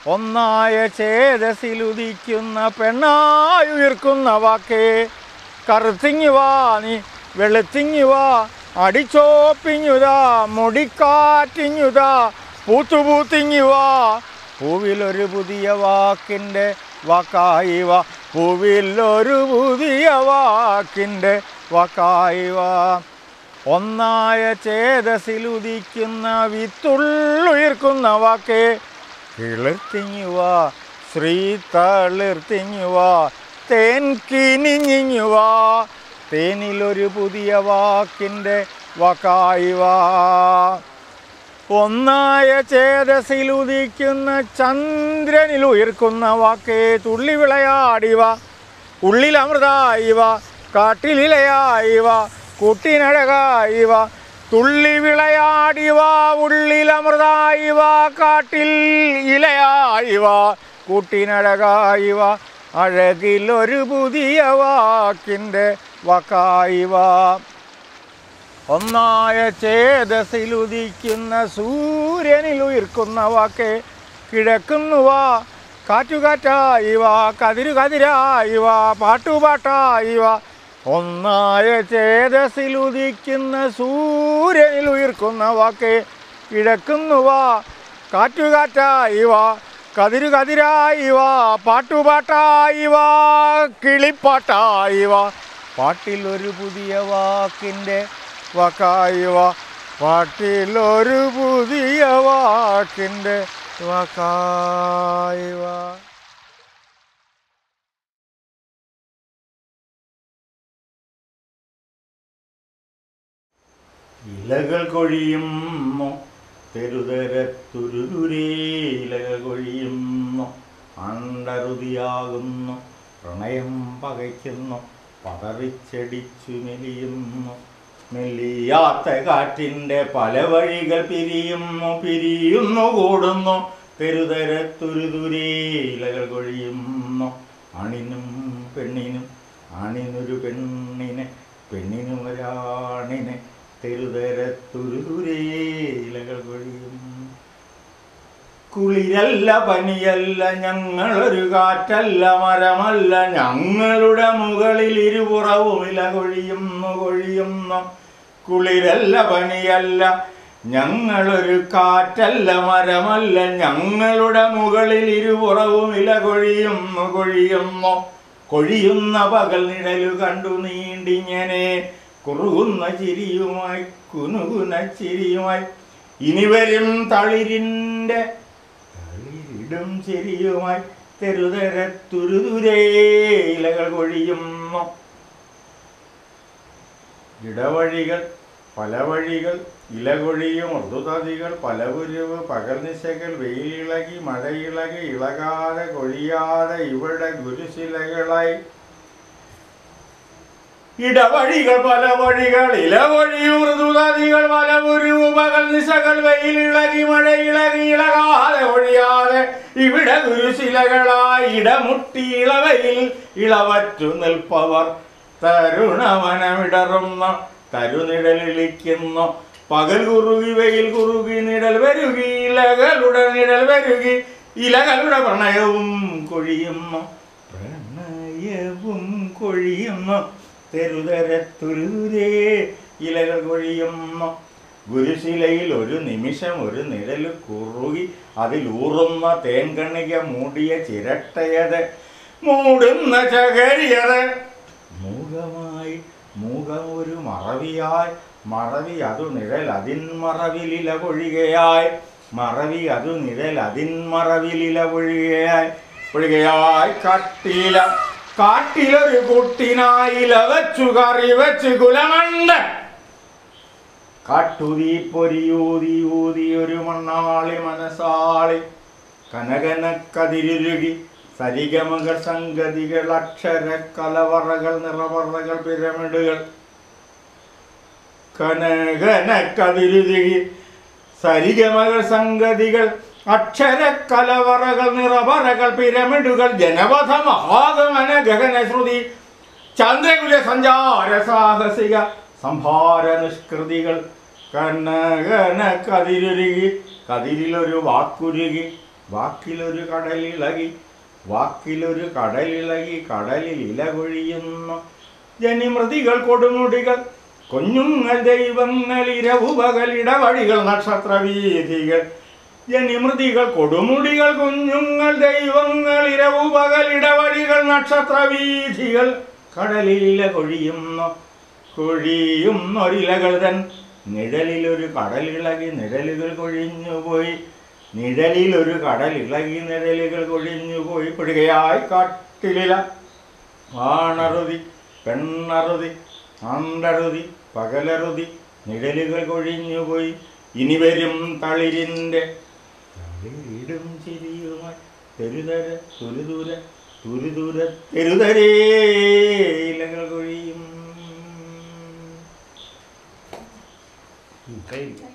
ഒന്നായ ചേതസിലുദിക്കുന്ന പെണ്ണായി ഉയർക്കുന്ന വാക്കേ കറുത്തിങ്ങി വാ നീ വെളുത്തിങ്ങി വാ അടിച്ചോപ്പിങ്ങുതാ മുടിക്കാറ്റിങ്ങുതാ പൂത്തുപൂത്തിങ്ങി വാ പൂവിലൊരു പുതിയ വാക്കിൻ്റെ വാക്കായി വാ പൂവിലൊരു പുതിയ വാക്കിൻ്റെ വാക്കായി വാ ഒന്നായ ചേതസിലുദിക്കുന്ന വിത്തുള്ളുയർക്കുന്ന വാക്കേ കിളിർത്തിങ്ങുവ ശ്രീ തളിർത്തിങ്ങുവ തേൻ കിനിഞ്ഞിങ്ങുവ തേനിലൊരു പുതിയ വാക്കിൻ്റെ വാക്കായി വാ ഒന്നായ ചേതസിലുദിക്കുന്ന ചന്ദ്രനിൽ ഉയർക്കുന്ന വാക്കേ തുള്ളി വിളയാടിവ ഉള്ളിൽ അമൃതായിവ കാട്ടിലിലയായിവ കുട്ടിനഴകായിവ തുള്ളി വിളയാടിവ ഉള്ളിൽ അമൃതായിവ കാട്ടിൽ ഇലയായിവ കുട്ടിനഴകായിവ അഴകിലൊരു പുതിയ വാക്കിൻ്റെ വാക്കായിവ ഒന്നായ ചേതസിലുദിക്കുന്ന സൂര്യനിൽ ഉയർക്കുന്ന വാക്കേ കിഴക്കുന്നുവാ കാറ്റുകാറ്റായിവ കതിരു കതിരായിവ പാട്ടുപാട്ടായിവ ഒന്നായ ചേതസിലുദിക്കുന്ന സൂര്യനിൽ ഉയർക്കുന്ന വാക്കേ കിഴക്കുന്നുവാ കാറ്റുകാറ്റായിവ കതിരു കതിരായിവ പാട്ടുപാട്ടായിവ കിളിപ്പാട്ടായിവ പാട്ടിലൊരു പുതിയ വാക്കിൻ്റെ വാക്കായിവ പാട്ടിലൊരു പുതിയ വാക്കിൻ്റെ വാക്കായിവ ഇലകൾ കൊഴിയുന്നു തെരുതരത്തുരുതുരേ ഇലകൾ കൊഴിയുന്നു അണ്ടറുതിയാകുന്നു പ്രണയം പകയ്ക്കുന്നു പതറിച്ചടിച്ചു മെലിയുന്നു മെല്ലിയാത്ത കാറ്റിൻ്റെ പല വഴികൾ പിരിയുന്നു പിരിയുന്നു കൂടുന്നു തെരുതരത്തുരുതുരേ ഇലകൾ കൊഴിയുന്നു അണിനും പെണ്ണിനും ആണിനൊരു പെണ്ണിനെ പെണ്ണിനും ഒരാണിനെ തെരുതരത്തുരുതുരേ ഇലകൾ കൊഴിയും കുളിരല്ല പനിയല്ല ഞങ്ങളൊരു കാറ്റല്ല മരമല്ല ഞങ്ങളുടെ മുകളിൽ ഇരുപുറവും ഇല കൊഴിയുന്നു കൊഴിയുന്നു കുളിരല്ല പനിയല്ല ഞങ്ങളൊരു കാറ്റല്ല മരമല്ല ഞങ്ങളുടെ മുകളിൽ ഇരുപുറവും ഇല കൊഴിയുന്നു കൊഴിയുന്നു കൊഴിയുന്ന പകൽ നിഴലു കണ്ടു നീണ്ടിങ്ങനെ കുറുകുന്ന ചിരിയുമായി കുനുകുന ചിരിയുമായി ഇനി വരും തളിരിൻ്റെ തളിരിടും ചിരിയുമായി തെരുതരത്തുരുതുരേ ഇലകൾ കൊഴിയുന്നു ഇടവഴികൾ പല വഴികൾ ഇലകൊഴിയും മൃദുതതികൾ പല പുരുവ് പകൽ നിശകൾ വെയിലിളകി മഴയിളകി ഇളകാതെ കൊഴിയാതെ ഇവിടെ ഗുരുശിലകളായി ഇടവഴികൾ പല വഴികൾ ഇലവഴിയും മൃദുതതികൾ പല പുരുവ് പകൽ നിശകൾ വെയിലിളകി മഴയിളകി ഇളകാതെ ഒഴിയാതെ ഇവിടെ ഗുരുശിലകളായി ഇടമുട്ടി ഇളവയിൽ ഇളവറ്റു നിൽപ്പവർ തരുണമനമിടറുന്ന തരുനിഴലിളിക്കുന്നു പകൽ കുറുകി വെയിൽ കുറുകി നിഴൽ വരുകി ഇലകളുടെ നിഴൽ വരുകി ഇലകളുടെ പ്രണയവും കൊഴിയുന്നു പ്രണയവും കൊഴിയുന്നു തെരുതരത്തുരുതേ ഇലകൾ കൊഴിയുന്നു ഗുരുശിലയിൽ ഒരു നിമിഷം ഒരു നിഴൽ കുറുകി അതിലൂറുന്ന തേൻകണിക മൂടിയ ചിരട്ടയത് മൂടുന്ന ചകരിയത് മൂകമായി മൂകം ഒരു മറവിയായി മറവി അതു നിഴൽ അതിൻ മറവിലില കൊഴികയായി മറവി അതു നിഴൽ അതിൻ മറവിലില പൊഴികയായി പൊഴികയായി കട്ടില കാട്ടിലൊരു കുട്ടിനായില വെച്ചു കറി വെച്ച് കുലമണ്ട് കാട്ടുതീ പൊരിയൂതി ഊതി ഒരു മണ്ണാളി മനസാളി കനകന കതിരുരുകി സരിഗമകൾ സംഗതികൾ അക്ഷര കലവറകൾ നിറവറകൾ പിരമിഡുകൾ കനകന കതിരുരുകി സരിഗമകൾ സംഗതികൾ അക്ഷര കലവറകൾ നിറവറകൾ പിരമിഡുകൾ ജനപഥ മഹാഗമന ഗഗന ശ്രുതി ചന്ദ്രകുല സഞ്ചാര സാഹസിക സംഭാര നിഷ്കൃതികൾ കനകന കതിരുരുകി കതിരിലൊരു വാക്കുരുകി വാക്കിലൊരു കടലിളകി വാക്കിലൊരു കടലിളകി കടലിൽ ഇല കൊഴിയുന്നു ജനിമൃതികൾ കൊടുമുടികൾ കുഞ്ഞുങ്ങൾ ദൈവങ്ങൾ ഇരവു പകലിടവഴികൾ നക്ഷത്രവീഥികൾ ജനിമൃതികൾ കൊടുമുടികൾ കുഞ്ഞുങ്ങൾ ദൈവങ്ങൾ ഇരവു പകലിടവഴികൾ നക്ഷത്രവീഥികൾ കടലില കൊഴിയുന്നു കൊഴിയുന്നൊരിലകൾ തൻ നിഴലിലൊരു കടലിളകി നിഴലുകൾ കൊഴിഞ്ഞുപോയി നിഴലിലൊരു കടലിളകി നിഴലുകൾ കൊഴിഞ്ഞുപോയി പിടുകയായി കാട്ടിലില ആണറുതി പെണ്ണറുതി ആണ്ടറുതി പകലറുതി നിഴലുകൾ കൊഴിഞ്ഞുപോയി ഇനി വരും തളിരിൻ്റെ തളിരിടും ചിരിയുമായി തെരുതര തുരുതുര തുരുതുര തെരുതരേ ഇലകൾ കൊഴിയും കഴിഞ്ഞു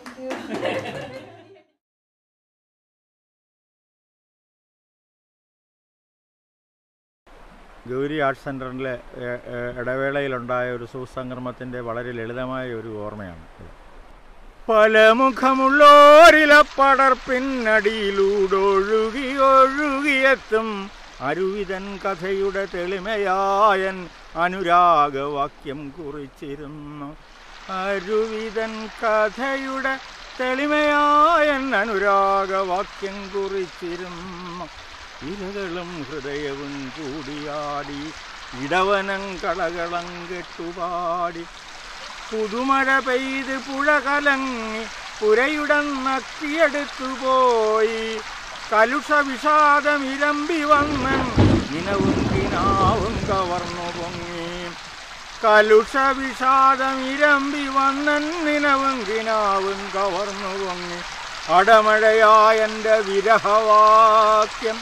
ഗൗരി ആർട്സ് സെൻറ്ററിലെ ഇടവേളയിലുണ്ടായ ഒരു സുസംക്രമത്തിൻ്റെ വളരെ ലളിതമായ ഒരു ഓർമ്മയാണ് ഇത്. പലമുഖമുള്ളോരില പടർപ്പിന്നടിയിലൂടൊഴുകി ഒഴുകിയെത്തും അരുവിതൻ കഥയുടെ തെളിമയായൻ അനുരാഗവാക്യം കുറിച്ചിരുന്നു അരുവിതൻ കഥയുടെ തെളിമയായൻ അനുരാഗവാക്യം കുറിച്ചിരുന്നു ഇരകളും ഹൃദയവും കൂടിയാടി ഇടവനം കളകളം കെട്ടുപാടി പുതുമഴ പെയ്ത് പുഴ കലങ്ങി പുരയുടൻ നക്കിയെടുത്തു പോയി കലുഷ വിഷാദം ഇരമ്പി വന്നൻ ഇനവും കിനാവും കവർന്നു പൊങ്ങി കലുഷ വിഷാദം ഇരമ്പി വന്നൻ നിനവും കിനാവും കവർന്നു പൊങ്ങി അടമഴയായെൻ്റെ വിരഹവാക്യം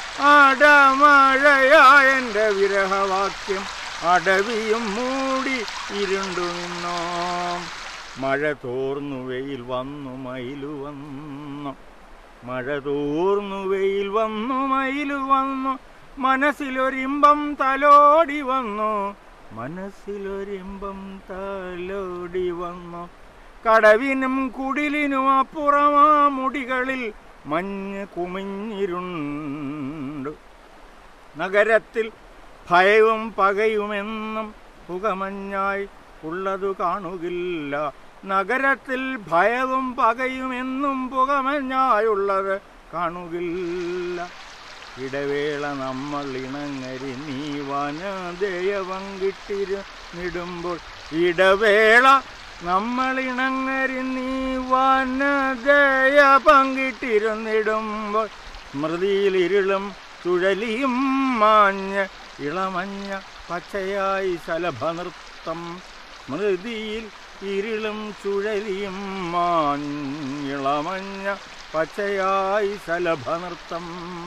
അടമഴയായെൻ്റെ വിരഹവാക്യം അടവിയും മൂടി ഇരുണ്ടു നിന്നോ മഴ തോർന്നു വെയിൽ വന്നു മയിലു വന്നു മഴ തോർന്നു വെയിൽ വന്നു മയിലു വന്നു മനസ്സിലൊരിമ്പം തലോടി വന്നു മനസ്സിലൊരിമ്പം തലോടി വന്നു കടവിനും കുടിലിനും അപ്പുറമാ മുടികളിൽ മഞ്ഞ് കുമിഞ്ഞിരുണ്ട് നഗരത്തിൽ ഭയവും പകയുമെന്നും പുകമഞ്ഞായി ഉള്ളതു കാണുകില്ല നഗരത്തിൽ ഭയവും പകയുമെന്നും പുകമഞ്ഞായുള്ളത് കാണുകില്ല ഇടവേള നമ്മൾ ഇണങ്ങരി നീ വനദയ പങ്കിട്ടിരുന്നിടുമ്പോൾ ഇടവേള നമ്മൾ ഇണങ്ങരി നീ വനദയ പങ്കിട്ടിരുന്നിടുമ്പോൾ സ്മൃതിയിൽ ഇരുളും ചുഴലിയും മാഞ്ഞ് ഇളമഞ്ഞ പച്ചയായി ശലഭനൃത്തം സ്മൃതിയിൽ ഇരുളും ചുഴലിയും മാഞ്ഞിളമഞ്ഞ പച്ചയായി ശലഭനൃത്തം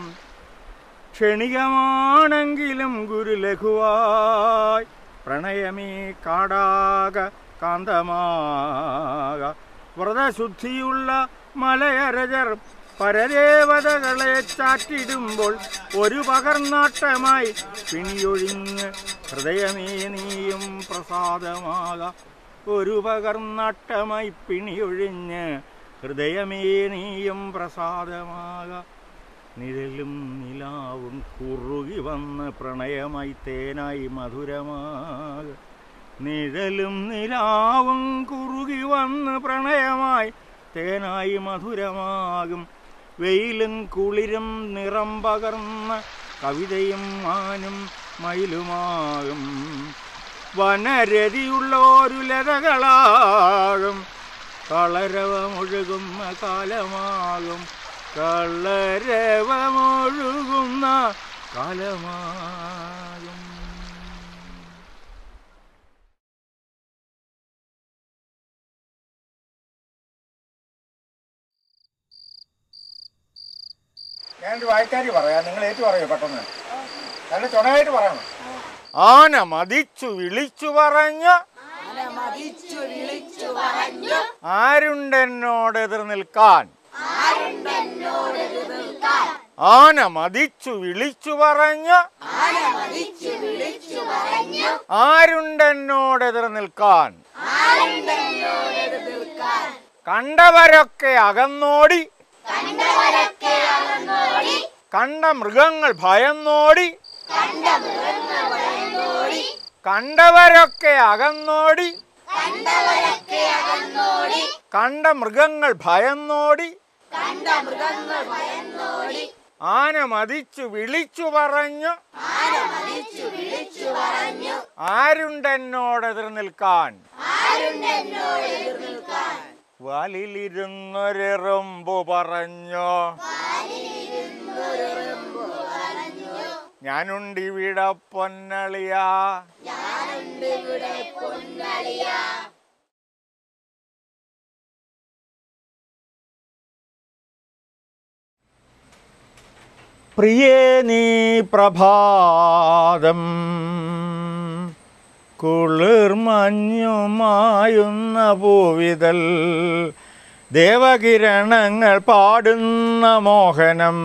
ക്ഷണികമാണെങ്കിലും ഗുരുലഘുവായി പ്രണയമേ കാടാക കാന്തമാക വ്രതശുദ്ധിയുള്ള മലയരജർ പരദേവതകളെ ചാറ്റിടുമ്പോൾ ഒരു പകർനാട്ടമായി പിണിയൊഴിഞ്ഞ് ഹൃദയമേ നീയും പ്രസാദമാക ഒരു പകർനാട്ടമായി പിണിയൊഴിഞ്ഞ് ഹൃദയമേ നീയും പ്രസാദമാക നിഴലും നിലാവും കുറുകി വന്ന് പ്രണയമായി തേനായി മധുരമാക നിഴലും നിലാവും കുറുകി വന്ന് പ്രണയമായി തേനായി മധുരമാകും വെയിലും കുളിരും നിറം പകർന്ന കവിതയും മാനും മയിലുമാകും വനരതിയുള്ളോരു ലതകളാകും കളരവമൊഴുകുന്ന കാലമാകും കളരവമൊഴുകുന്ന കാലമാകും ഞാനൊരു വായിക്കാരി പറയാം നിങ്ങൾ ഏറ്റു പറയൂ പെട്ടെന്ന് നല്ല ചുണയായിട്ട് പറയണം ആന മതിച്ചു വിളിച്ചു പറഞ്ഞ മതിച്ചു വിളിച്ചു പറഞ്ഞു ആരുണ്ടെന്നോട് എതിർ നിൽക്കാൻ ആരുണ്ടെന്നോട് നിൽക്കാൻ ആന മതിച്ചു വിളിച്ചു പറഞ്ഞ ആന മതിച്ചു വിളിച്ചു പറഞ്ഞു ആരുണ്ടെന്നോട് എതിർ നിൽക്കാൻ ആരുണ്ടെന്നോട് നിൽക്കാൻ കണ്ടവരൊക്കെ അകന്നോടി കണ്ടവരൊക്കെ അകന്നോടി കണ്ട മൃഗങ്ങൾ ഭയന്നോടി കണ്ട മൃഗങ്ങൾ ഭയന്നോടി കണ്ടവരൊക്കെ അകന്നോടി കണ്ടവരൊക്കെ അകന്നോടി കണ്ട മൃഗങ്ങൾ ഭയന്നോടി കണ്ട മൃഗങ്ങൾ ഭയന്നോടി ആന മതിച്ചു വിളിച്ചു പറഞ്ഞു ആന മതിച്ചു വിളിച്ചു പറഞ്ഞു ആരുണ്ടെന്നോട് എതിർ നിൽക്കാൻ ആരുണ്ട് എന്നോട് എതിർ നിൽക്കാൻ വാലിലിരുന്നൊരെറുമ്പു പറഞ്ഞു ഞാനുണ്ടിവിടെ പൊന്നളിയാ ഞാനുണ്ട് ഇവിടെ പൊന്നളിയ പ്രിയേ നീ പ്രഭാതം കുളിർമഞ്ഞുമായുന്ന പൂവിതൽ ദേവകിരണങ്ങൾ പാടുന്ന മോഹനം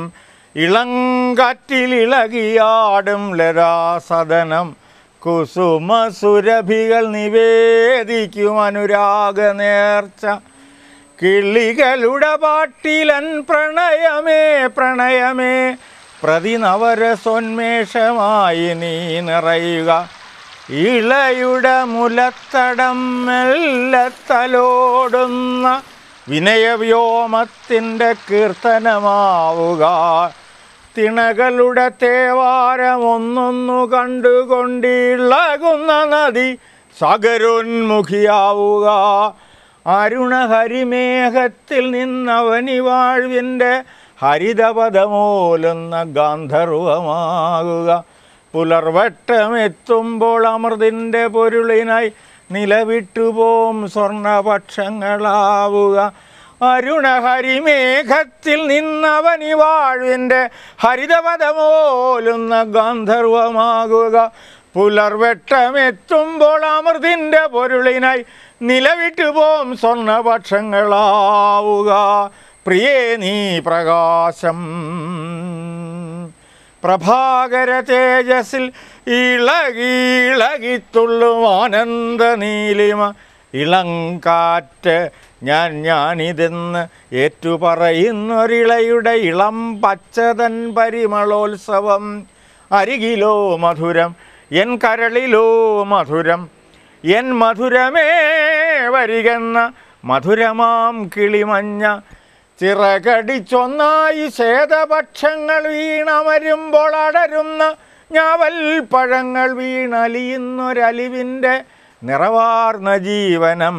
ഇളങ്കാറ്റിലിളകിയാടും ലരാസദനം കുസുമസുരഭികൾ നിവേദിക്കും അനുരാഗ നേർച്ച കിളികളുടെ പാട്ടിലൻ പ്രണയമേ പ്രണയമേ പ്രതിനവരസോന്മേഷമായി നീ നിറയുക ഇളയുടെ മുലത്തടം മെല്ലത്തലോടുന്ന വിനയവ്യോമത്തിൻ്റെ കീർത്തനമാവുക തിണകളുടെ തേവാരം ഒന്നൊന്നു കണ്ടുകൊണ്ടിളകുന്ന നദി സഗരോന്മുഖിയാവുക അരുണഹരിമേഘത്തിൽ നിന്നവനി വാഴ്വിൻ്റെ ഹരിതപദമോലുന്ന ഗാന്ധർവമാകുക പുലർവട്ടമെത്തുമ്പോൾ അമൃതിൻ്റെ പൊരുളിനായി നിലവിട്ടുപോം സ്വർണപക്ഷങ്ങളാവുക അരുണഹരിമേഘത്തിൽ നിന്നവനി വാഴ്വിൻ്റെ ഹരിതപദമോലുന്ന ഗാന്ധർവമാകുക പുലർവെട്ടമെത്തുമ്പോൾ അമൃതിൻ്റെ പൊരുളിനായി നിലവിട്ടുപോം സ്വർണപക്ഷങ്ങളാവുക പ്രിയേ നീ പ്രകാശം പ്രഭാകര തേജസ്സിൽ ഇളകിളകിത്തുള്ളും ആനന്ദ നീലിമ ഇളങ്കാറ്റ് ഞാൻ ഞാനിതെന്ന് ഏറ്റുപറയുന്നൊരിളയുടെ ഇളം പച്ചതൻ പരിമളോത്സവം അരികിലോ മധുരം എൻ കരളിലോ മധുരം എൻ മധുരമേ വരികെന്ന മധുരമാം കിളിമഞ്ഞ ചിറകടിച്ചൊന്നായി ശേതപക്ഷങ്ങൾ വീണമരുമ്പോൾ അടരുന്ന ഞാവൽ പഴങ്ങൾ വീണലിയുന്നൊരലിവിൻ്റെ നിറവാർന്ന ജീവനം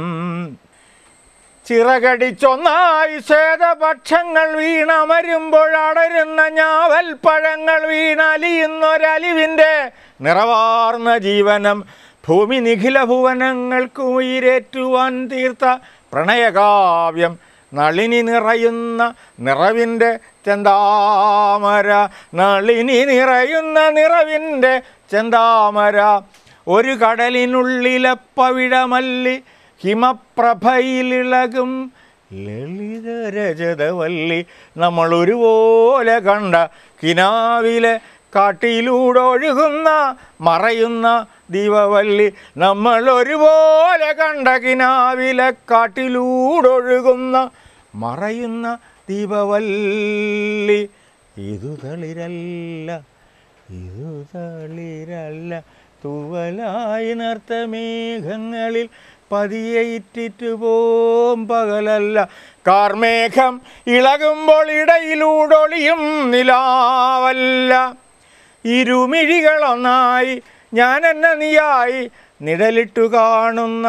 ചിറകടിച്ചൊന്നായി ശേതപക്ഷങ്ങൾ വീണമരുമ്പോൾ അടരുന്ന ഞാവൽ പഴങ്ങൾ വീണലിയുന്നൊരലിവിൻ്റെ നിറവാർന്ന ജീവനം ഭൂമി നിഖില ഭുവനങ്ങൾക്ക് ഉയരേറ്റുവാൻ തീർത്ത പ്രണയകാവ്യം നളിനി നിറയുന്ന നിറവിൻ്റെ ചെന്താമര നളിനി നിറയുന്ന നിറവിൻ്റെ ചെന്താമര ഒരു കടലിനുള്ളിലെ പവിഴമല്ലി ഹിമപ്രഭയിലിളകും ലളിത രജതവല്ലി നമ്മൾ ഒരുപോലെ കണ്ട കിനാവിലെ കാട്ടിലൂടെ ഒഴുകുന്ന മറയുന്ന ദീപവല്ലി നമ്മൾ ഒരുപോലെ കണ്ട കിനാവിലെ കാട്ടിലൂടെ ഒഴുകുന്ന മറയുന്ന ദീപവല്ലി ഇതു തളിരല്ല ഇതു തളിരല്ല തൂവലായി നർത്ത മേഘങ്ങളിൽ പതിയെ ഇറ്റിറ്റു പോം പകലല്ല കാർമേഘം ഇളകുമ്പോൾ ഇടയിലൂടൊളിയും നിലാവല്ല ഇരുമിഴികളൊന്നായി ഞാൻ എന്നെ നീയായി നിഴലിട്ടു കാണുന്ന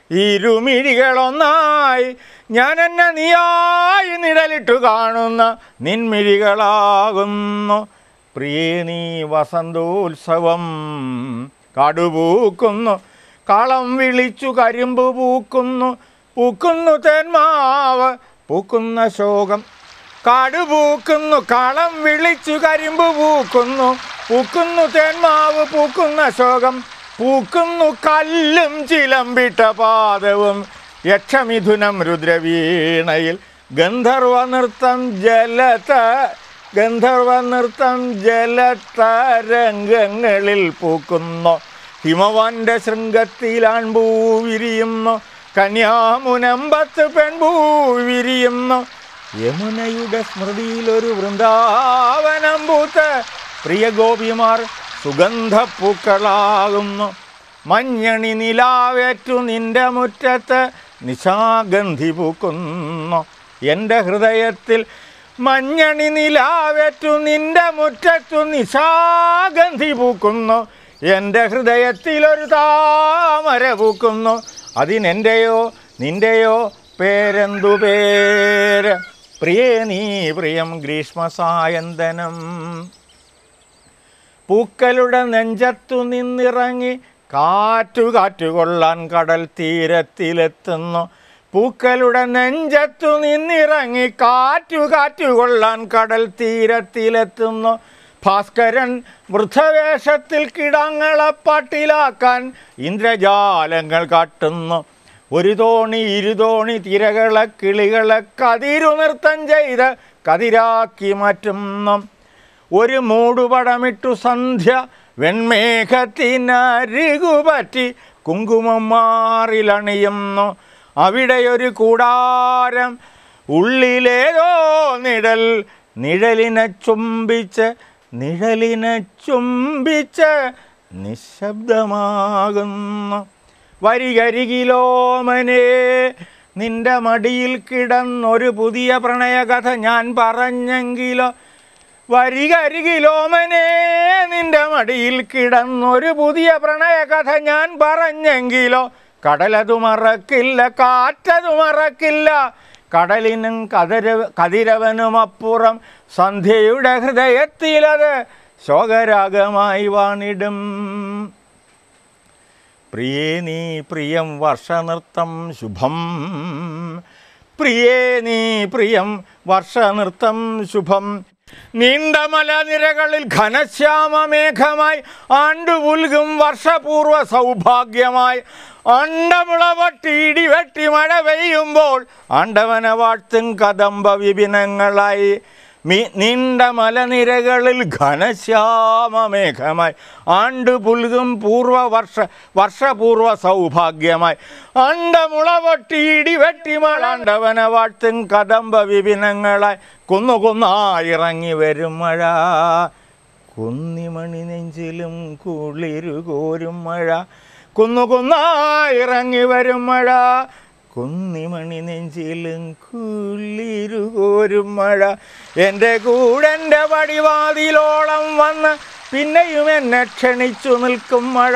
ഇരുമിഴികളൊന്നായി ഞാൻ എന്നെ നീയായി നിഴലിട്ടു കാണുന്ന നിൻമിഴികളാകുന്നു പ്രിയേ നീ വസന്തോത്സവം കടുപൂക്കുന്നു കളം വിളിച്ചു കരിമ്പ് പൂക്കുന്നു പൂക്കുന്നു തേന്മാവ് പൂക്കുന്ന ശോകം കാടുപൂക്കുന്നു കളം വിളിച്ചു കരിമ്പ് പൂക്കുന്നു പൂക്കുന്നു തേന്മാവ് പൂക്കുന്ന ശോകം പൂക്കുന്നു കല്ലും ചിലമ്പിട്ട പാദവും യക്ഷമിഥുനം രുദ്രവീണയിൽ ഗന്ധർവ നൃത്തം ജലത ഗന്ധർവ നൃത്തം ജലതരംഗങ്ങളിൽ പൂക്കുന്നു ഹിമവാന്റെ ശൃംഗത്തിലാൺപൂ വിരിയുന്നു കന്യാമുനമ്പത്ത് പെൺപൂ വിരിയുന്നു യമുനയുടെ സ്മൃതിയിലൊരു വൃന്ദാവനം പൂത്ത് പ്രിയ ഗോപിമാർ സുഗന്ധപ്പൂക്കളാകുന്നു മഞ്ഞണി നിലാവേറ്റു നിന്റെ മുറ്റത്ത് നിശാഗന്ധി പൂക്കുന്നു എൻ്റെ ഹൃദയത്തിൽ മഞ്ഞണി നിലാവേറ്റു നിന്റെ മുറ്റത്തു നിശാഗന്ധി പൂക്കുന്നു എൻ്റെ ഹൃദയത്തിൽ ഒരു താമര പൂക്കുന്നു അതിനെൻ്റെയോ നിൻ്റെയോ പേരെന്തു പേര് പ്രിയേ നീ പ്രിയം ഗ്രീഷ്മസായന്തനം പൂക്കളുടെ നെഞ്ചത്തു നിന്നിറങ്ങി കാറ്റു കാറ്റുകൊള്ളാൻ കടൽ തീരത്തിലെത്തുന്നു പൂക്കളുടെ നെഞ്ചത്തു നിന്നിറങ്ങി കാറ്റു കാറ്റുകൊള്ളാൻ കടൽ തീരത്തിലെത്തുന്നു ഭാസ്കരൻ വൃദ്ധവേഷത്തിൽ കിടങ്ങളെ പട്ടിലാക്കാൻ ഇന്ദ്രജാലങ്ങൾ കാട്ടുന്നു ഒരു തോണി ഇരുതോണി തിരകളെ കിളികളെ കതിരു നൃത്തം ചെയ്ത് കതിരാക്കി മാറ്റുന്നു ഒരു മൂടുപടമിട്ടു സന്ധ്യ വെൺമേഘത്തിനരികുപറ്റി കുങ്കുമം മാറിലണിയുന്നു അവിടെയൊരു കൂടാരം ഉള്ളിലേതോ നിഴൽ നിഴലിനെ ചുംബിച്ച് നിഴലിനെ ചുംബിച്ച് നിശബ്ദമാകുന്നു വരികരികിലോമനെ നിന്റെ മടിയിൽ കിടന്നൊരു പുതിയ പ്രണയകഥ ഞാൻ പറഞ്ഞെങ്കിലോ വരികരികിലോമനെ നിന്റെ മടിയിൽ കിടന്നൊരു പുതിയ പ്രണയകഥ ഞാൻ പറഞ്ഞെങ്കിലോ കടലതു മറക്കില്ല കാറ്റതു മറക്കില്ല കടലിനും കതിര കതിരവനും അപ്പുറം സന്ധ്യയുടെ ഹൃദയത്തിലത് ശോകരാഗമായി വാണിടും പ്രിയേ നീ പ്രിയം വർഷനൃത്തം ശുഭം പ്രിയേ നീ പ്രിയം വർഷനൃത്തം ശുഭം നീണ്ട മലനിരകളിൽ ഘനശ്യാമമേഘമായി ആണ്ടുപുൽകും വർഷപൂർവ്വ സൗഭാഗ്യമായി അണ്ടമുളവട്ടി ഇടിവെട്ടി മഴ പെയ്യുമ്പോൾ ആണ്ടവനെ വാഴ്ത്തും കദംബ വിപിനങ്ങളായി മീ നീണ്ട മലനിരകളിൽ ഘനശ്യാമമേഘമായി ആണ്ട് പുൽകും പൂർവ വർഷ വർഷപൂർവ സൗഭാഗ്യമായി അണ്ടമുളവട്ടി ഇടിവെട്ടി മഴാണ്ടവനെ വാഴ്ത്തും കദംബ വിപിനങ്ങളായി കുന്നു കുന്നായിറങ്ങി വരും മഴ കുന്നിമണി നെഞ്ചിലും കുളിരു കോരും മഴ കുന്നു കുന്നായിറങ്ങി വരും മഴ കുന്നിമണി നെഞ്ചിലും കുളിരുകോരും മഴ എൻ്റെ കൂടെൻ്റെ പടിവാതിലോളം വന്ന് പിന്നെയും എന്നെ ക്ഷണിച്ചു നിൽക്കും മഴ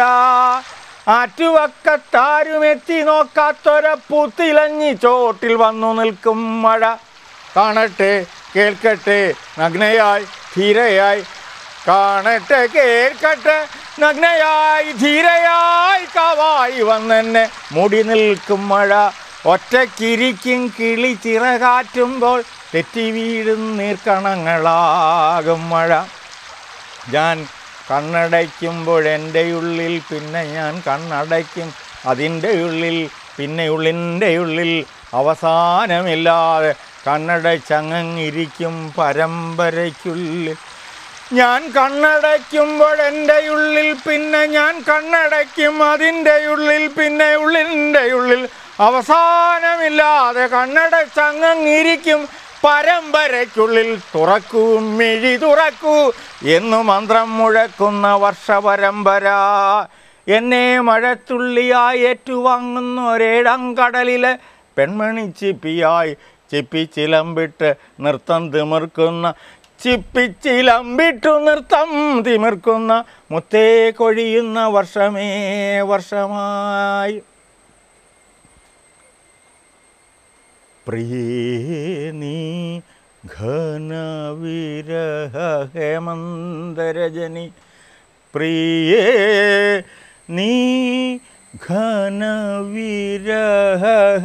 ആറ്റുവക്കത്താരും എത്തി നോക്കാത്തൊരപ്പൂത്തിലഞ്ഞി ചോട്ടിൽ വന്നു നിൽക്കും മഴ കാണട്ടെ കേൾക്കട്ടെ നഗ്നയായി ധീരയായി കാണട്ടെ കേൾക്കട്ടെ നഗ്നയായി ധീരയായി കവായി വന്നെന്നെ മുടി നിൽക്കും മഴ ഒറ്റക്കിരിക്കും കിളി ചിറകാറ്റുമ്പോൾ തെറ്റി വീഴും നീർക്കണങ്ങളാകും മഴ ഞാൻ കണ്ണടയ്ക്കുമ്പോൾ എൻ്റെ ഉള്ളിൽ പിന്നെ ഞാൻ കണ്ണടയ്ക്കും അതിൻ്റെ ഉള്ളിൽ പിന്നെ ഉള്ളിൻ്റെ ഉള്ളിൽ അവസാനമില്ലാതെ കണ്ണടച്ചങ്ങിരിക്കും പരമ്പരയ്ക്കുള്ളിൽ ഞാൻ കണ്ണടയ്ക്കുമ്പോൾ എൻ്റെ ഉള്ളിൽ പിന്നെ ഞാൻ കണ്ണടയ്ക്കും അതിൻ്റെ ഉള്ളിൽ പിന്നെ ഉള്ളിൻ്റെ ഉള്ളിൽ അവസാനമില്ലാതെ കണ്ണടച്ചങ്ങിരിക്കും പരമ്പരയ്ക്കുള്ളിൽ തുറക്കൂ മിഴി തുറക്കൂ എന്നു മന്ത്രം മുഴക്കുന്ന വർഷപരമ്പര എന്നെ മഴത്തുള്ളിയായി ഏറ്റുവാങ്ങുന്ന ഒരേടം കടലിലെ പെൺമണി ചിപ്പിയായി ചിപ്പിച്ചിലമ്പിട്ട് നൃത്തം തിമിർക്കുന്ന ചിപ്പിച്ചിലമ്പിട്ടു നൃത്തം തിമിർക്കുന്ന മുത്തേ കൊഴിയുന്ന വർഷമേ വർഷമായി പ്രിയേ നീ ഘനവിരഹ ഹേമന്തരജനി പ്രിയേ നീ ഘനവിരഹ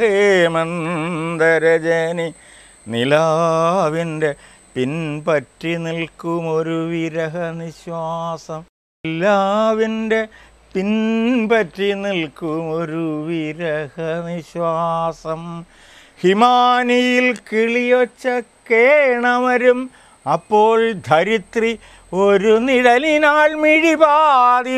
ഹേമന്തരജനി നിലാവിൻ്റെ പിൻപറ്റി നിൽക്കുമൊരു വിരഹ നിശ്വാസം നിലാവിൻ്റെ പിൻപറ്റി നിൽക്കുമൊരു വിരഹ നിശ്വാസം ഹിമാനിയിൽ കിളിയൊച്ച കേണമരും അപ്പോൾ ധരിത്രി ഒരു നിഴലിനാൽ മിഴിപാതി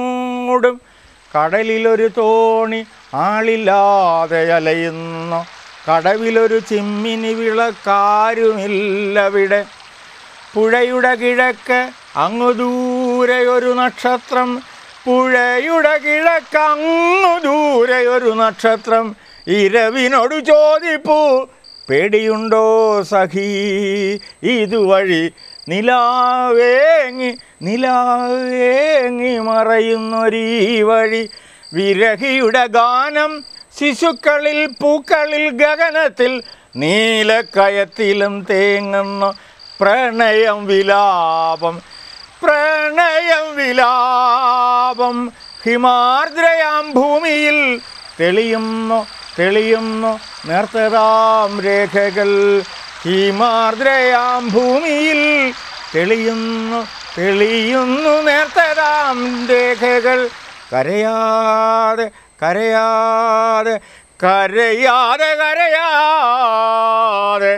മൂടും കടലിലൊരു തോണി ആളില്ലാതെ അലയുന്നു കടവിലൊരു ചിമ്മിനി വിളക്കാരുമില്ലവിടെ പുഴയുടെ കിഴക്ക് അങ്ങു ദൂരെ ഒരു നക്ഷത്രം പുഴയുടെ കിഴക്ക് അങ്ങു ദൂരെ ഒരു നക്ഷത്രം ഇരവിനോട് ചോദിപ്പൂ പേടിയുണ്ടോ സഖീ ഇതുവഴി നിലാവേങ്ങി നിലാവേങ്ങി മറയുന്നൊരീ വഴി വിരഹിയുടെ ഗാനം ശിശുക്കളിൽ പൂക്കളിൽ ഗഗനത്തിൽ നീലക്കയത്തിലും തേങ്ങുന്നു പ്രണയം വിലാപം പ്രണയം വിലാപം ഹിമാർദ്രയാം ഭൂമിയിൽ തെളിയുന്നു തെളിയുന്നു നേർത്തതാം രേഖകൾ ഹിമാർദ്രയാം ഭൂമിയിൽ തെളിയുന്നു തെളിയുന്നു നേർത്തതാം രേഖകൾ കരയാതെ കരയാതെ കരയാതെ കരയാതെ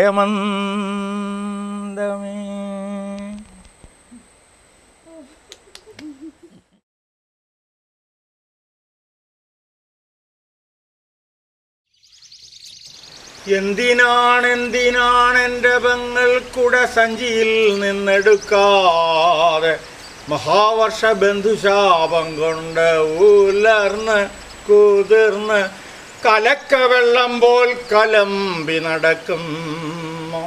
ഹേമന്തമേ എന്തിനാണ് എന്തിനാണ് എൻ്റെ പെങ്ങൾക്കുട സഞ്ചിയിൽ നിന്നെടുക്കാതെ മഹാവർഷ ബന്ധുശാപം കൊണ്ട് ഉലർന്ന് കുതിർന്ന് കലക്ക വെള്ളം പോൽ കലമ്പി നടക്കുന്നു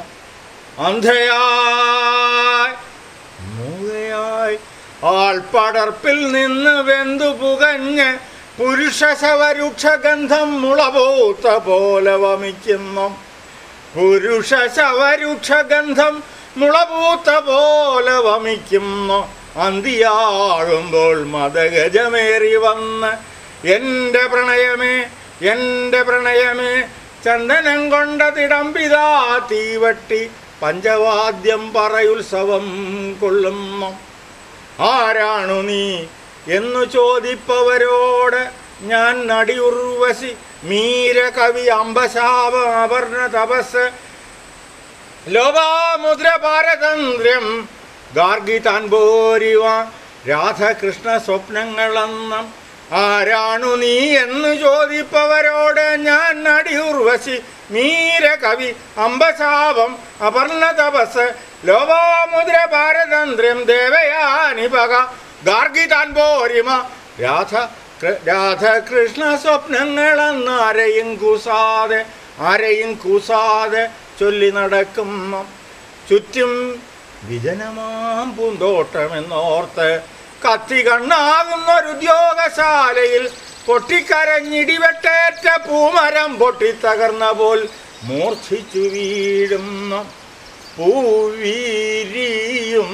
അന്ധയായി മൂകയായി ആൾപ്പടർപ്പിൽ നിന്ന് വെന്തു പുകഞ്ഞ് പുരുഷ ശവരുക്ഷഗന്ധം മുളപൂത്ത പോലെ വമിക്കുന്നു പുരുഷ ശവരുക്ഷഗന്ധം മുളപൂത്ത പോലെ വമിക്കുന്നു അന്തിയാകുമ്പോൾ മതഗജമേറി വന്ന് എൻ്റെ പ്രണയമേ എൻ്റെ പ്രണയമേ ചന്ദനം കൊണ്ട തിടമ്പിതാ തീവട്ടി പഞ്ചവാദ്യം പറയുത്സവം കൊള്ളുന്നു ആരാണു നീ എന്നു ചോദിപ്പവരോട് ഞാൻ നടിയുർവശി മീര കവി അംബശാപ അപർണ തപസ് ലോപാമുദ്ര പാരതന്ത്ര്യം ഗാർഗിതാൻ പോരിവ രാധകൃഷ്ണ സ്വപ്നങ്ങളെന്നും ആരാണു നീ എന്ന് ചോദിപ്പവരോട് ഞാൻ നടിയുർവശി മീര കവി അംബശാപം അപർണ തപസ് ലോപാമുദ്ര പാരതന്ത്ര്യം ദേവയാനിപക ഗാർഗിതാൻ പോരിമ രാധ കൃ- രാധകൃഷ്ണ സ്വപ്നങ്ങളെന്ന് ആരെയും കൂസാതെ ആരെയും കൂസാതെ ചൊല്ലി നടക്കുന്നു ചുറ്റും വിജനമാം പൂന്തോട്ടമെന്നോർത്ത് കത്തി കണ്ണാകുന്നൊരു ഉദ്യോഗശാലയിൽ പൊട്ടിക്കരഞ്ഞിടിവെട്ടേറ്റ പൂമരം പൊട്ടിത്തകർന്ന പോൽ മൂർച്ഛിച്ചു വീഴുന്നു പൂവീരിയും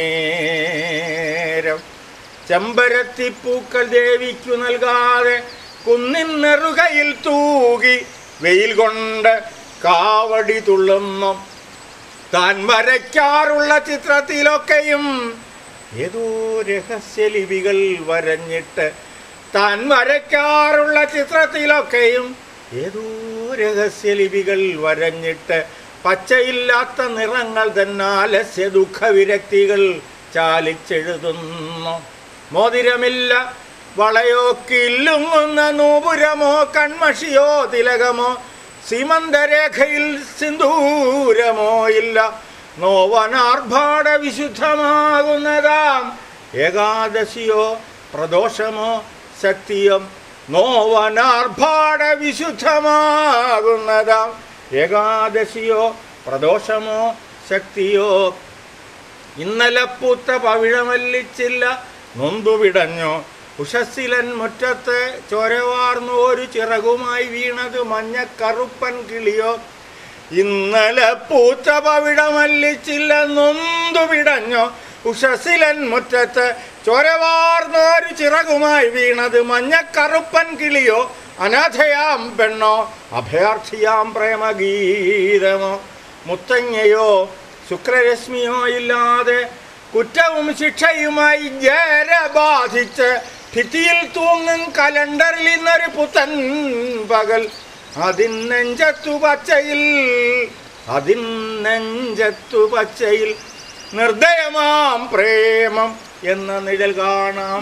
നേരം ചെമ്പരത്തിപ്പൂക്കൾ ദേവിക്കു നൽകാതെ കുന്നിൻ നെറുകയിൽ തൂകി വെയിൽ കൊണ്ട് കാവടി തുള്ളുന്നു താൻ വരയ്ക്കാറുള്ള ചിത്രത്തിലൊക്കെയും ഏതോ രഹസ്യലിപികൾ വരഞ്ഞിട്ട് താൻ വരയ്ക്കാറുള്ള ചിത്രത്തിലൊക്കെയും ഏതോ രഹസ്യലിപികൾ വരഞ്ഞിട്ട് പച്ചയില്ലാത്ത നിറങ്ങൾ തന്നാലസ്യ ദുഃഖവിരക്തികൾ ചാലിച്ചെഴുതുന്നു മോതിരമില്ല വളയോ കില്ലുങ്ങുന്ന നൂപുരമോ കൺമഷിയോ തിലകമോ സീമന്തരേഖയിൽ സിന്ദൂരമോ ഇല്ല നോവനാർഭാട വിശുദ്ധമാകുന്നതാം ഏകാദശിയോ പ്രദോഷമോ ശക്തിയോ നോവനാർഭാട വിശുദ്ധമാകുന്നതാം ഏകാദശിയോ പ്രദോഷമോ ശക്തിയോ ഇന്നലെ പൂത്ത പവിഴമല്ലിച്ചില്ല നൊന്തു വിടഞ്ഞു ഉഷസ്സിലൻ മുറ്റത്ത് ചോരവാർന്നു ഒരു ചിറകുമായി വീണത് മഞ്ഞക്കറുപ്പൻ കിളിയോ ഇന്നലെ പൂത്ത പവിഴമല്ലിച്ചില്ല നൊന്തു വിടഞ്ഞു ഉഷസ്സിലൻ മുറ്റത്ത് ചോരവാർന്ന ഒരു ചിറകുമായി വീണത് മഞ്ഞക്കറുപ്പൻ കിളിയോ അനാഥയാം പെണ്ണോ അഭയാർത്ഥിയാം പ്രേമഗീതമോ മുത്തങ്ങയോ ശുക്രരശ്മിയോ ഇല്ലാതെ കുറ്റവും ശിക്ഷയുമായി ജര ബാധിച്ച് ഭിത്തിയിൽ തൂങ്ങും കലണ്ടറിൽ ഇന്നൊരു പുത്തൻ പകൽ അതിൻ നെഞ്ചത്തു പച്ചയിൽ അതിൻ നെഞ്ചത്തു പച്ചയിൽ നിർദ്ദയമാം പ്രേമം എന്ന നിഴൽ കാണാം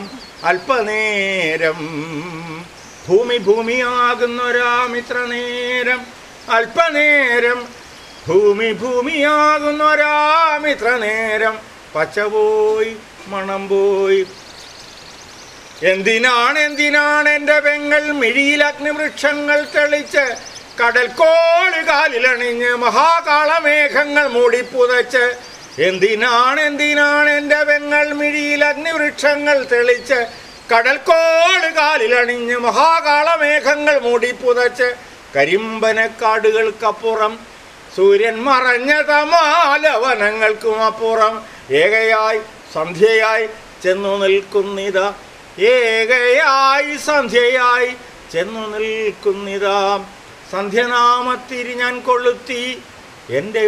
അല്പനേരം ഭൂമി ഭൂമിയാകുന്നൊരാമിത്ര നേരം അല്പനേരം ഭൂമി ഭൂമിയാകുന്നൊരാമിത്ര നേരം പച്ച പോയി മണം പോയി എന്തിനാണ് എന്തിനാണ് എൻ്റെ പെങ്ങൾ മിഴിയിൽ അഗ്നിവൃക്ഷങ്ങൾ തെളിച്ച് കടൽക്കോള് കാലിലണിഞ്ഞ് മഹാകാളമേഘങ്ങൾ മൂടിപ്പുതച്ച് എന്തിനാണ് എന്തിനാണ് എൻ്റെ പെങ്ങൾ മിഴിയിൽ അഗ്നിവൃക്ഷങ്ങൾ തെളിച്ച് കടൽക്കോള് കാലിലണിഞ്ഞ് മഹാകാളമേഘങ്ങൾ മൂടിപ്പുതച്ച് കരിമ്പനക്കാടുകൾക്കപ്പുറം സൂര്യൻ മറഞ്ഞ തമാലവനങ്ങൾക്കും അപ്പുറം ഏകയായി സന്ധ്യയായി ചെന്നു നിൽക്കുന്നിതാ ഏകയായി സന്ധ്യയായി ചെന്നു നിൽക്കുന്നിതാ സന്ധ്യനാമത്തിരി ഞാൻ കൊളുത്തി എൻ്റെ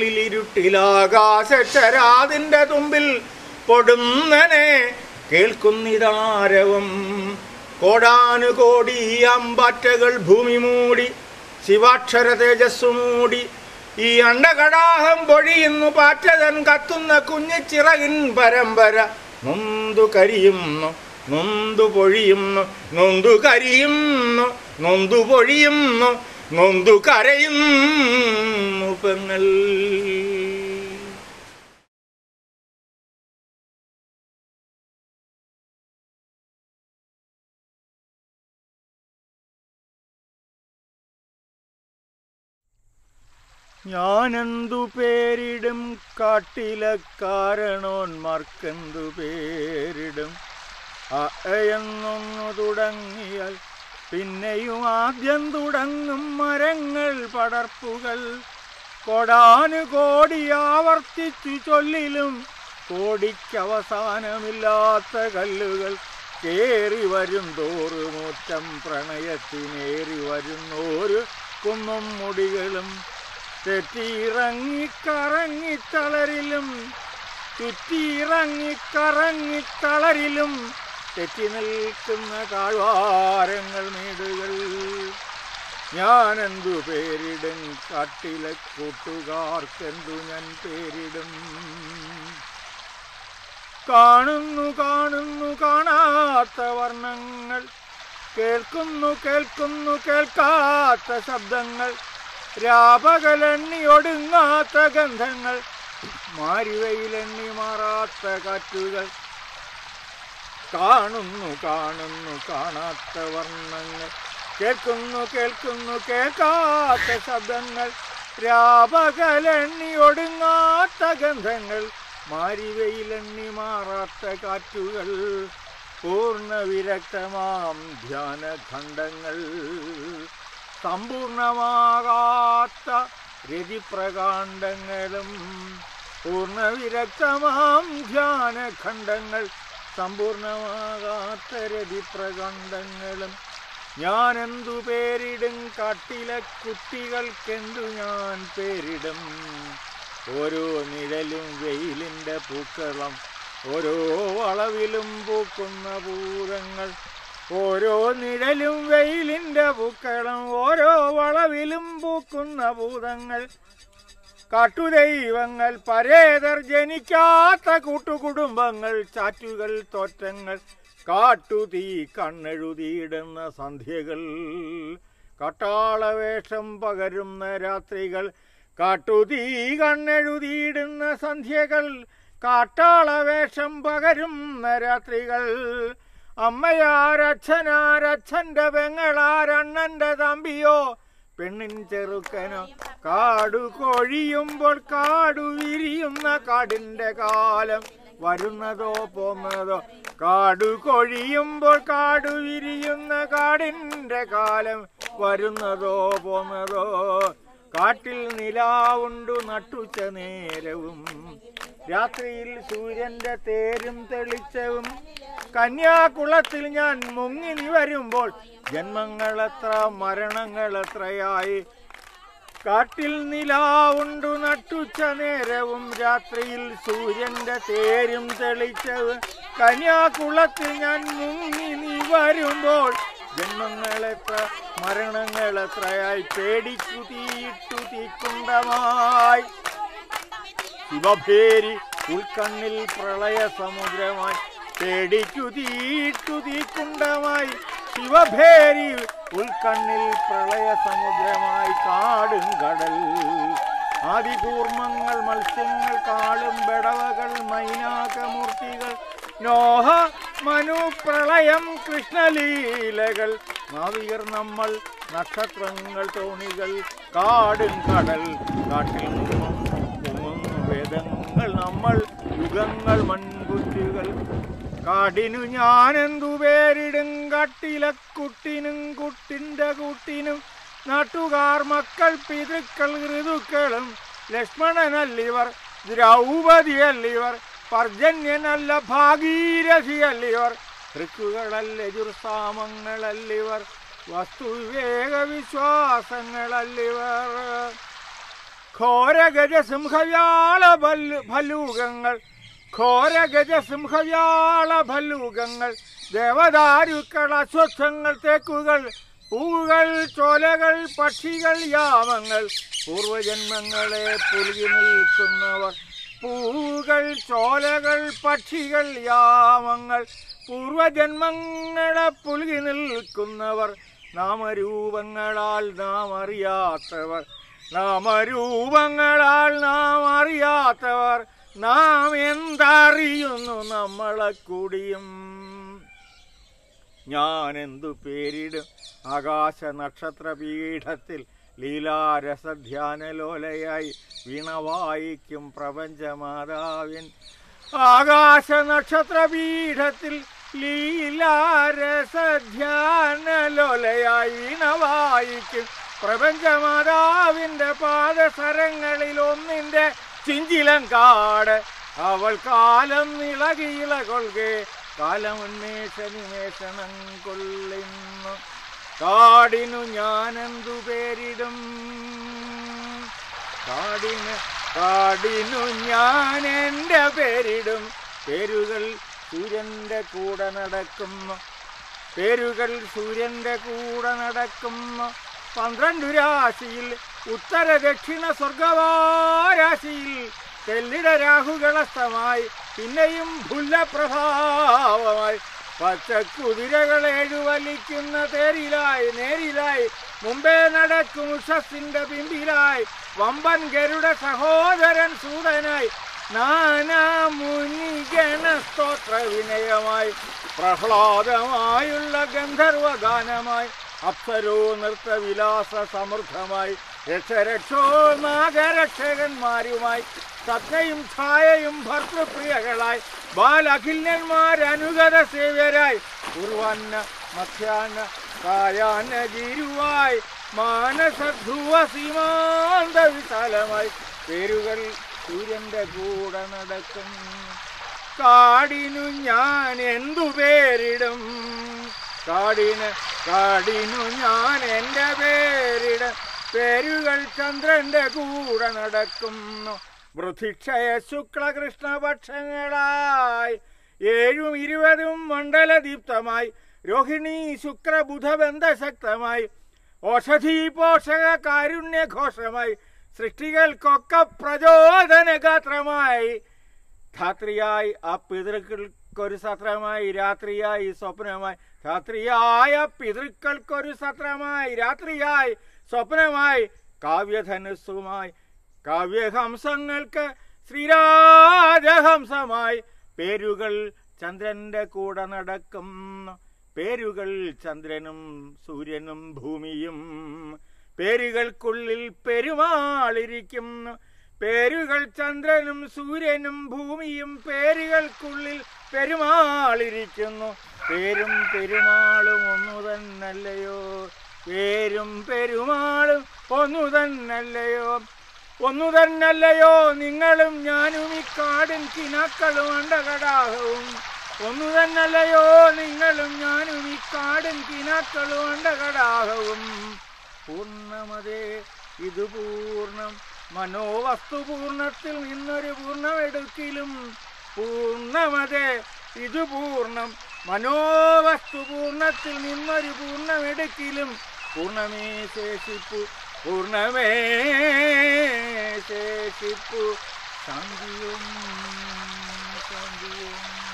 ഉള്ളിലിരുട്ടിലാകാശരാതിൻ്റെ തുമ്പിൽ പൊടുന്നനെ കേൾക്കുന്നിതാരവം കോടാനുകോടി അമ്പാറ്റകൾ ഭൂമി മൂടി ശിവാക്ഷര തേജസ്സു മൂടി ഈ അണ്ടകടാഹം പൊഴിയുന്നു പാറ്റതൻ കത്തുന്ന കുഞ്ഞിച്ചിറകിൻ പരമ്പര നൊന്തു കരിയുന്നു നൊന്തു പൊഴിയുന്നു നൊന്തു കരിയുന്നു നൊന്തു പൊഴിയുന്നു നൊന്തു കരയുന്നു പെങ്ങൾ ഞാനെന്തു പേരിടും കാട്ടിലെ കാരണോന്മാർക്കെന്തു പേരിടും അയന്നൊന്നു തുടങ്ങിയാൽ പിന്നെയും ആദ്യം തുടങ്ങും മരങ്ങൾ പടർപ്പുകൾ കൊടാനുകോടി ആവർത്തിച്ചു ചൊല്ലിലും കോടിക്കവസാനമില്ലാത്ത കല്ലുകൾ കേറി വരും തോറുമൂറ്റം പ്രണയത്തിനേറി വരുന്നോരു കുന്നും മുടികളും തെറ്റിയിറങ്ങിക്കറങ്ങിത്തളരിലും ചുറ്റിയിറങ്ങിക്കറങ്ങിത്തളരിലും തെറ്റി നിൽക്കുന്ന താഴ്വാരങ്ങൾ മേടുകൾ ഞാനെന്തു പേരിടും കാട്ടിലെ കൂട്ടുകാർക്കെന്തു ഞാൻ പേരിടും കാണുന്നു കാണുന്നു കാണാത്ത വർണ്ണങ്ങൾ കേൾക്കുന്നു കേൾക്കുന്നു കേൾക്കാത്ത ശബ്ദങ്ങൾ രാപകലെണ്ണി ഒടുങ്ങാത്ത ഗന്ധങ്ങൾ മാരിവയിലെണ്ണി മാറാത്ത കാറ്റുകൾ കാണുന്നു കാണുന്നു കാണാത്ത വർണ്ണങ്ങൾ കേൾക്കുന്നു കേൾക്കുന്നു കേൾക്കാത്ത ശബ്ദങ്ങൾ രാപകലെണ്ണി ഒടുങ്ങാത്ത ഗന്ധങ്ങൾ മാരിവയിലെണ്ണി മാറാത്ത കാറ്റുകൾ പൂർണ്ണ വിരക്തമാം ധ്യാനഖണ്ഡങ്ങൾ സമ്പൂർണമാകാത്ത രതിപ്രകാണ്ഡങ്ങളും പൂർണ്ണ വിരക്തമാം ധ്യാനഖണ്ഡങ്ങൾ സമ്പൂർണമാകാത്ത രതിപ്രകാണ്ഡങ്ങളും ഞാൻ എന്തു പേരിടും കാട്ടിലെ കുട്ടികൾക്കെന്തു ഞാൻ പേരിടും ഓരോ നിഴലും വെയിലിൻ്റെ പൂക്കളം ഓരോ വളവിലും പൂക്കുന്ന ഭൂതങ്ങൾ ഓരോ നിഴലും വെയിലിൻ്റെ പൂക്കളം ഓരോ വളവിലും പൂക്കുന്ന ഭൂതങ്ങൾ കാട്ടുദൈവങ്ങൾ പരേതർ ജനിക്കാത്ത കൂട്ടുകുടുംബങ്ങൾ ചാറ്റുകൾ തോറ്റങ്ങൾ കാട്ടുതീ കണ്ണെഴുതിയിടുന്ന സന്ധ്യകൾ കട്ടാളവേഷം പകരുന്ന രാത്രികൾ കാട്ടുതീ കണ്ണെഴുതിയിടുന്ന സന്ധ്യകൾ കാട്ടാളവേഷം പകരുന്ന രാത്രികൾ അമ്മയാരച്ഛനാരച്ഛൻ്റെ പെങ്ങളാരണ്ണൻ്റെ തമ്പിയോ പെണ്ണിൻ ചെറുക്കനോ കാടു കൊഴിയുമ്പോൾ കാടു വിരിയുന്ന കാടിൻ്റെ കാലം വരുന്നതോ പോന്നതോ കാടു കൊഴിയുമ്പോൾ കാടു വിരിയുന്ന കാടിൻ്റെ കാലം വരുന്നതോ പോന്നതോ കാട്ടിൽ നിലാവുണ്ടു നട്ടുച്ച നേരവും രാത്രിയിൽ സൂര്യന്റെ തേരും തെളിച്ചവും കന്യാകുളത്തിൽ ഞാൻ മുങ്ങി നീ വരുമ്പോൾ ജന്മങ്ങളെത്ര മരണങ്ങളെത്രയായി കാട്ടിൽ നിലാവുണ്ടു നട്ടുച്ച നേരവും രാത്രിയിൽ സൂര്യന്റെ തേരും തെളിച്ചത് കന്യാകുളത്തിൽ ഞാൻ മുങ്ങി നീ വരുമ്പോൾ ജന്മങ്ങളെത്ര മരണങ്ങളെത്രയായി പേടിച്ചു തീയിട്ടു തീക്കുണ്ടമായി ശിവഭേരി ഉൾക്കണ്ണിൽ പ്രളയ സമുദ്രമായി പേടിച്ചു തീയിട്ടു തീക്കുണ്ടമായി ശിവഭേരി ഉൾക്കണ്ണിൽ പ്രളയ സമുദ്രമായി കാടും കടൽ ആദികൂർമ്മങ്ങൾ മത്സ്യങ്ങൾ കാളും ബടവകൾ മൈനാകമൂർത്തികൾ നോഹ മനു പ്രളയം കൃഷ്ണലീലകൾ നാവികർ നമ്മൾ നക്ഷത്രങ്ങൾ തോണികൾ കാടും കടൽ കാട്ടിൽ നിന്നും പൊങ്ങുന്നു വേദങ്ങൾ നമ്മൾ യുഗങ്ങൾ മൺകുറ്റുകൾ കാടിനു ഞാനെന്തു പേരിടും കട്ടിലക്കുട്ടിനും കുട്ടിൻ്റെ കൂട്ടിനും നാട്ടുകാർ മക്കൾ പിതൃക്കൾ ഋതുക്കളും ലക്ഷ്മണനല്ലിവർ ദ്രൗപതിയല്ലിവർ പർജന്യനല്ല ഭാഗീരഥിയല്ലിവർ ഋക്കുകളല്ല എതിർസാമങ്ങളല്ലിവർ വസ്തുവിവേക വിശ്വാസങ്ങളല്ലിവർ ഘോരഗജ സിംഹവ്യാള ഭല്ലൂകങ്ങൾ ഘോരഗജ സിംഹവ്യാള ഭല്ലൂകങ്ങൾ ദേവദാരുക്കൾ അശ്വത്ഥങ്ങൾ തേക്കുകൾ പൂവുകൾ ചോലകൾ പക്ഷികൾ യാമങ്ങൾ പൂർവജന്മങ്ങളെ പുലുകി നിൽക്കുന്നവർ പൂവുകൾ ചോലകൾ പക്ഷികൾ യാമങ്ങൾ പൂർവജന്മങ്ങളെ പുലുകി നിൽക്കുന്നവർ നാമരൂപങ്ങളാൽ നാം അറിയാത്തവർ നാമരൂപങ്ങളാൽ നാം അറിയാത്തവർ നാം എന്തറിയുന്നു നമ്മളെ കൂടിയും ഞാൻ എന്തു പേരിടും ആകാശ നക്ഷത്ര പീഠത്തിൽ ലീലാരസധ്യാനലോലയായി വീണവായിക്കും പ്രപഞ്ചമാതാവിൻ ആകാശ നക്ഷത്ര പീഠത്തിൽ ലീലാരസധ്യാനലോലയായി വീണവായിക്കും പ്രപഞ്ചമാതാവിന്റെ പാദസരങ്ങളിൽ ഒന്നിന്റെ ചിഞ്ചിലം കാട് അവൾ കാലം ഇളകിയിള കൊள்കെ കാലം ഉന്മേഷ നിമേഷണം കൊള്ളുന്നു കാടിനു ഞാനെന്തു പേരിടും കാടിന് കാടിനു ഞാൻ എൻ്റെ പേരിടും പേരുകൾ സൂര്യന്റെ കൂടെ നടക്കുന്നു പേരുകൾ സൂര്യന്റെ കൂടെ നടക്കുന്നു പന്ത്രണ്ടു രാശിയിൽ ഉത്തര ദക്ഷിണ സ്വർഗവാരാശിയിൽ തെല്ലിട രാഹുകളസ്തമായി പിന്നെയും ഭുല്ലപ്രഭാവമായി പച്ചക്കുതിരകൾ എഴുവലിക്കുന്ന തേരിലായി നേരിലായി മുമ്പേ നടക്കും ഉഷസിന്റെ പിമ്പിലായി വമ്പൻ ഗരുഡ സഹോദരൻ സൂതനായി നാനാ മുനിഗണ സ്തോത്ര വിനയമായി പ്രഹ്ലാദമായുള്ള ഗന്ധർവഗാനമായി അപ്സരോ നൃത്തവിലാസ സമൃദ്ധമായി രക്ഷരക്ഷോ നാഗരക്ഷകന്മാരുമായി സത്തയും ഛായയും ഭർത്തൃപ്രിയകളായി ബാലഖില്യന്മാരനുഗത സേവ്യരായി പൂർവാന്ന മധ്യാന്ന കായാന്ന ഗിരുവായി മാനസധ്രുവ സീമാന്ത വിശാലമായി പേരുകൾ സൂര്യന്റെ കൂടെ നടക്കും കാടിനു ഞാൻ എന്തു പേരിടും കാടിന് കാടിനു ഞാൻ എൻ്റെ പേരിടും പേരുകൾ ചന്ദ്രന്റെ കൂടെ നടക്കുന്നു വൃഥിക്ഷയ ശുക്ലകൃഷ്ണ പക്ഷങ്ങളായി ഏഴും ഇരുപതും മണ്ഡലദീപ്തമായി രോഹിണി ശുക്ര ബുധബന്ധശക്തമായി ഔഷധി പോഷക കാരുണ്യഘോഷമായി സൃഷ്ടികൾക്കൊക്കെ പ്രചോദനഗാത്രമായി ധാത്രിയായി ആ പിതൃക്കൾക്കൊരു സത്രമായി രാത്രിയായി സ്വപ്നമായി ധാത്രിയായ പിതൃക്കൾക്കൊരു സത്രമായി രാത്രിയായി സ്വപ്നമായി കാവ്യധനുസ്സുമായി കാവ്യഹംസങ്ങൾക്ക് ശ്രീരാജഹംസമായി പേരുകൾ ചന്ദ്രന്റെ കൂടെ നടക്കുന്നു പേരുകൾ ചന്ദ്രനും സൂര്യനും ഭൂമിയും പേരുകൾക്കുള്ളിൽ പെരുമാളിരിക്കുന്നു പേരുകൾ ചന്ദ്രനും സൂര്യനും ഭൂമിയും പേരുകൾക്കുള്ളിൽ പെരുമാളിരിക്കുന്നു പേരും പെരുമാളും ഒന്നു തന്നല്ലയോ പേരും പെരുമാളും ഒന്നു തന്നല്ലയോ ഒന്നു തന്നല്ലയോ നിങ്ങളും ഞാനും ഈ കാടും കിനാക്കളും അണ്ടകടാഹവും ഒന്നു തന്നല്ലയോ നിങ്ങളും ഞാനും ഈ കാടും കിനാക്കളും അണ്ടകടാഹവും പൂർണ്ണമതേ ഇത് പൂർണ്ണം മനോവസ്തു പൂർണ്ണത്തിൽ നിന്നൊരു പൂർണ്ണമെടുക്കിലും പൂർണ്ണമതേ ഇത് പൂർണ്ണം മനോവസ്തു പൂർണ്ണത്തിൽ നിന്നൊരു പൂർണ്ണമെടുക്കിലും പൂർണ്ണമേ ശേഷിപ്പു പൂർണ്ണമേ ശേഷിപ്പു ശാന്തിയും ശാന്തിയും